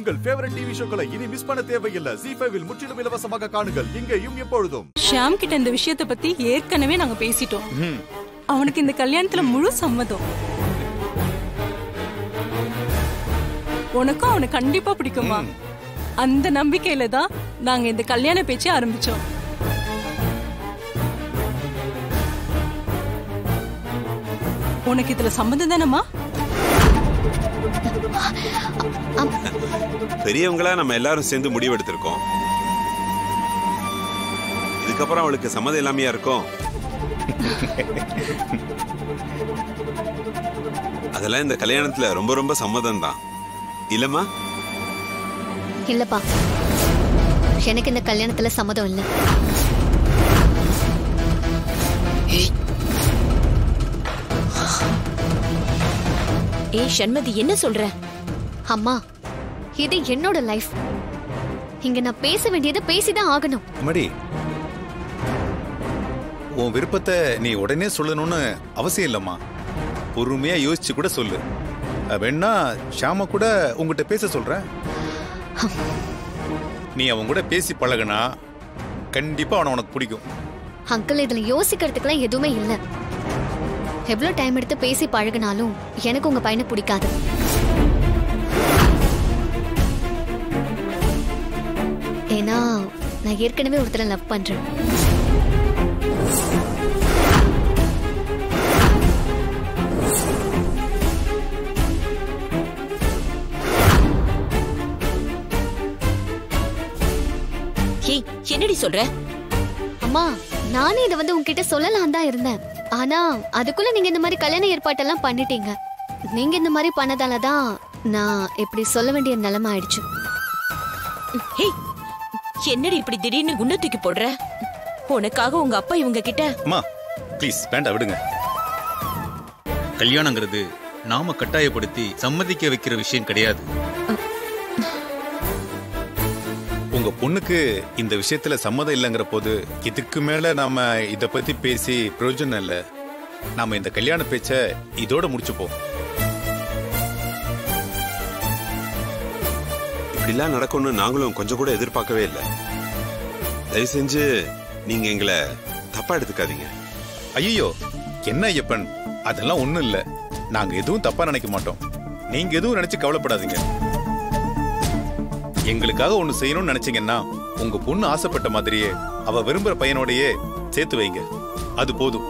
உங்கள் favourite TV ஷோக்களை இனி miss பண்ண தேவையில்லை ஜி ஃபைவில் முற்றிலும் இலவசமாக காணுங்கள் இங்கேயும் எப்பொழுதும் ஷியாம் கிட்ட இந்த விஷயத்த பத்தி ஏற்கனவே நாங்க பேசிட்டோம் அவனுக்கு இந்த கல்யாணத்துல முழு சம்மதம் உனக்கும் அவனை கண்டிப்பா பிடிக்குமா அந்த நம்பிக்கையில தான் நாங்க இந்த கல்யாண பேச்சை ஆரம்பிச்சோம் உனக்கு இதுல சம்மதம் தானம்மா பெரியவங்களா நம்ம எல்லாரும் சேர்ந்து முடிவெடுத்திருக்கோம் இதுக்கப்புறம் அவளுக்கு சம்மதம் இல்லாமையா இருக்கும் அதெல்லாம் இந்த கல்யாணத்துல ரொம்ப ரொம்ப சம்மதம் தான் இல்லம்மா இல்லப்பா எனக்கு இந்த கல்யாணத்துல சம்மதம் இல்ல ஏய் சண்மதி என்ன சொல்ற அம்மா இது என்னோட லைஃப் இங்க நான் பேச வேண்டியதை பேசிதான் ஆகணும் மடி உன் விருப்பத்தை நீ உடனே சொல்லணும்னு அவசியம் இல்லம்மா பொறுமையா யோசிச்சு கூட சொல்லு அஹ் வேணா ஷாம கூட உங்ககிட்ட பேச சொல்றேன் நீ அவன் கூட பேசி பழகுனா கண்டிப்பா அவனை உனக்கு பிடிக்கும் அங்கிள் இதுல யோசிக்கிறதுக்குலாம் எதுவுமே இல்ல எவ்வளவு டைம் எடுத்து பேசி பழகினாலும் எனக்கு உங்க பையனை பிடிக்காது ஏன்னா நான் ஏற்கனவே ஒருத்தரை லவ் பண்றேன் ஏய் என்னடி சொல்ற அம்மா நானே இதை வந்து உங்ககிட்ட சொல்லலாம் தான் இருந்தேன் ஆனா அதுக்குள்ள நீங்க இந்த மாதிரி கல்யாண ஏற்பாட்டெல்லாம் பண்ணிட்டீங்க நீங்க இந்த மாதிரி பண்ணதால தான் நான் இப்படி சொல்ல வேண்டிய நிலைமை ஆயிடுச்சு ஏய் என்னடி இப்படி திடீர்னு குண்ட தூக்கி போடுற உனக்காக உங்க அப்பா இவங்க கிட்ட அம்மா ப்ளீஸ் வேண்டாம் விடுங்க கல்யாணங்கிறது நாம கட்டாயப்படுத்தி சம்மதிக்க வைக்கிற விஷயம் கிடையாது உங்க பொண்ணுக்கு இந்த விஷயத்துல சம்மதம் இல்லைங்கிற போது இதுக்கு மேல நாம இத பத்தி பேசி பிரயோஜனம் இல்ல நாம இந்த கல்யாண பேச்ச இதோட முடிச்சுப்போம் இப்படிலாம் நடக்கும்னு நாங்களும் கொஞ்சம் கூட எதிர்பார்க்கவே இல்லை தயவு செஞ்சு நீங்க எங்களை தப்பா எடுத்துக்காதீங்க ஐயோ என்ன ஐயப்பன் அதெல்லாம் ஒண்ணும் இல்ல நாங்க எதுவும் தப்பா நினைக்க மாட்டோம் நீங்க எதுவும் நினைச்சு கவலைப்படாதீங்க எங்களுக்காக ஒண்ணு செய்யணும்னு நினைச்சீங்கன்னா உங்க பொண்ணு ஆசைப்பட்ட மாதிரியே அவ விரும்புற பையனோடயே சேர்த்து வைங்க அது போதும்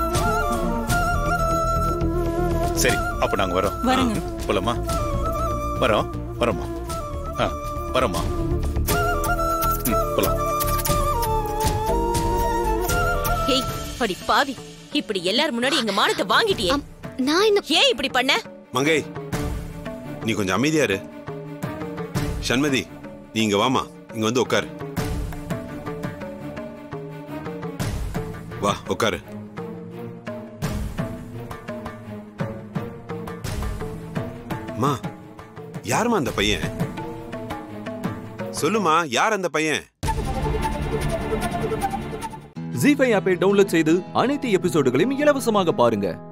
சரி அப்ப நாங்க வரோம் வரேங்க. போலாமா வரோம் வரோமா ஆ வரோமா ம், போலாம் ஏய் அடி பாவி இப்படி எல்லாரும் முன்னாடி எங்க மானத்தை வாங்கிட்டியே அம், நான் இந்த ஏன் இப்படி பண்ண மங்கை நீ கொஞ்சம் அமைதியா இரு சண்மதி நீ இங்க வாமா இங்க வந்து உட்காரு வா உட்காரு மா யாரும்மா அந்த பையன் சொல்லுமா யார் அந்த பையன் ஜி ஃபைவ் ஆப்பை டவுன்லோட் செய்து அனைத்து எபிசோடுகளையும் இலவசமாக பாருங்க